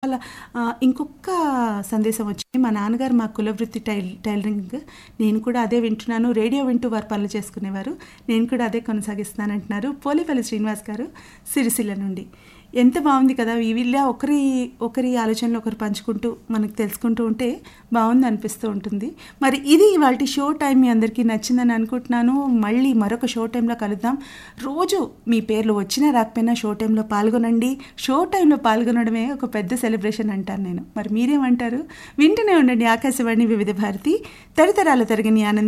అలా ఆ, ఇంకొక సందేశం వచ్చింది మా నాన్నగారు మా కులవృత్తి టైల్ టైలరింగ్ నేను కూడా అదే వింటున్నాను రేడియో వింటూ వారు పనులు చేసుకునేవారు నేను కూడా అదే కొనసాగిస్తున్నాను అంటున్నారు పోలేపల్లి శ్రీనివాస్ గారు సిరిసిల్ల నుండి ఎంత బాగుంది కదా ఈ వీళ్ళ ఒకరి ఒకరి ఆలోచనలు ఒకరు పంచుకుంటూ మనకు తెలుసుకుంటూ ఉంటే బాగుంది అనిపిస్తూ ఉంటుంది మరి ఇది ఇవాళ షో టైం మీ అందరికీ నచ్చిందని అనుకుంటున్నాను మళ్ళీ మరొక షో టైంలో కలుద్దాం రోజు మీ పేర్లు వచ్చినా రాకపోయినా షో టైంలో పాల్గొనండి షో టైంలో పాల్గొనడమే ఒక పెద్ద సెలబ్రేషన్ అంటాను నేను మరి మీరేమంటారు వింటూనే ఉండండి ఆకాశవాణి వివిధ భారతి తరతరాల తరగని ఆనందం